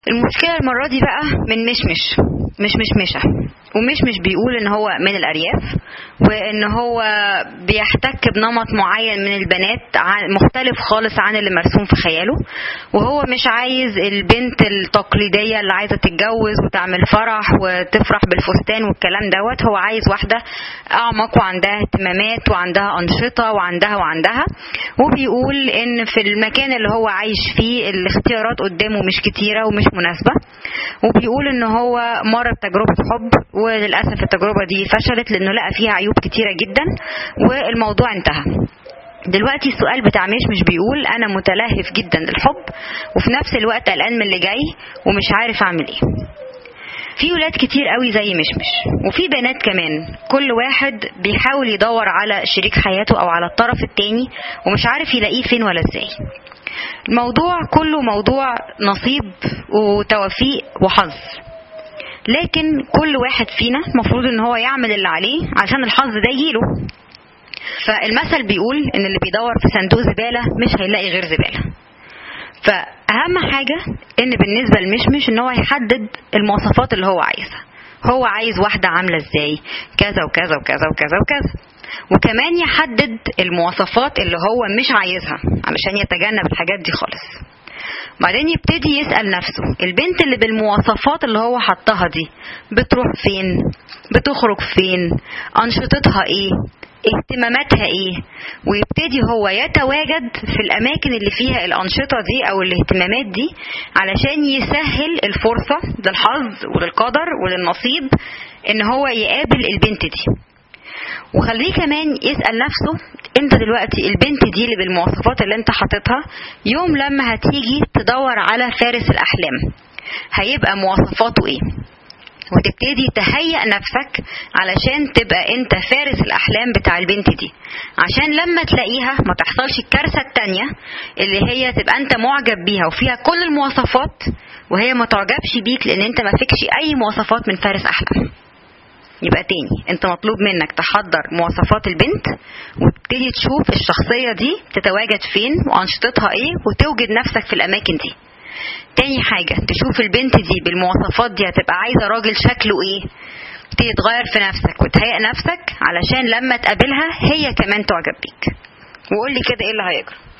المشكلة المرة دي بقى من مشمش مش مشمشة ومشمش بيقول ان هو من الارياف وان هو بيحتك بنمط معين من البنات مختلف خالص عن اللي مرسوم في خياله وهو مش عايز البنت التقليديه اللي عايزه تتجوز وتعمل فرح وتفرح بالفستان والكلام دوت هو عايز واحده اعمق وعندها اهتمامات وعندها انشطه وعندها وعندها وبيقول ان في المكان اللي هو عايش فيه الاختيارات قدامه مش كتيره ومش مناسبه وبيقول ان هو مر بتجربه حب وللاسف التجربه دي فشلت لانه لقى فيها عيوب كتيره جدا والموضوع انتهى دلوقتي السؤال بتاع مش مش بيقول انا متلهف جدا للحب وفي نفس الوقت قلقان من اللي جاي ومش عارف اعمل ايه في ولاد كتير قوي زي مشمش وفي بنات كمان كل واحد بيحاول يدور على شريك حياته او على الطرف التاني ومش عارف يلاقيه فين ولا ازاي الموضوع كله موضوع نصيب وتوفيق وحظ لكن كل واحد فينا المفروض ان هو يعمل اللي عليه عشان الحظ ده يجيله فالمثل بيقول ان اللي بيدور في صندوق زباله مش هيلاقي غير زباله فاهم حاجه ان بالنسبه لمشمش ان هو يحدد المواصفات اللي هو عايزها هو عايز واحده عامله ازاي كذا وكذا وكذا وكذا وكذا وكمان يحدد المواصفات اللي هو مش عايزها علشان يتجنب الحاجات دي خالص بعدين يبتدي يسأل نفسه البنت اللي بالمواصفات اللي هو حطها دي بتروح فين بتخرج فين أنشطتها ايه اهتماماتها ايه ويبتدي هو يتواجد في الاماكن اللي فيها الانشطه دي او الاهتمامات دي علشان يسهل الفرصه للحظ وللقدر وللنصيب ان هو يقابل البنت دي وخليه كمان يسأل نفسه انت دلوقتي البنت دي اللي بالمواصفات اللي انت حاططها يوم لما هتيجي تدور على فارس الأحلام هيبقى مواصفاته ايه وتبتدي تهيئ نفسك علشان تبقى انت فارس الاحلام بتاع البنت دي عشان لما تلاقيها ما تحصلش الكارثه التانية اللي هي تبقى انت معجب بيها وفيها كل المواصفات وهي ما تعجبش بيك لان انت ما فيكش اي مواصفات من فارس احلام يبقى تاني انت مطلوب منك تحضر مواصفات البنت وتبتدي تشوف الشخصية دي تتواجد فين وأنشطتها ايه وتوجد نفسك في الأماكن دي تاني حاجة تشوف البنت دي بالمواصفات دي هتبقى عايزة راجل شكله ايه تبتدي تغير في نفسك وتهيئ نفسك علشان لما تقابلها هي كمان تعجب بيك وقول لي كده ايه اللي هيجرى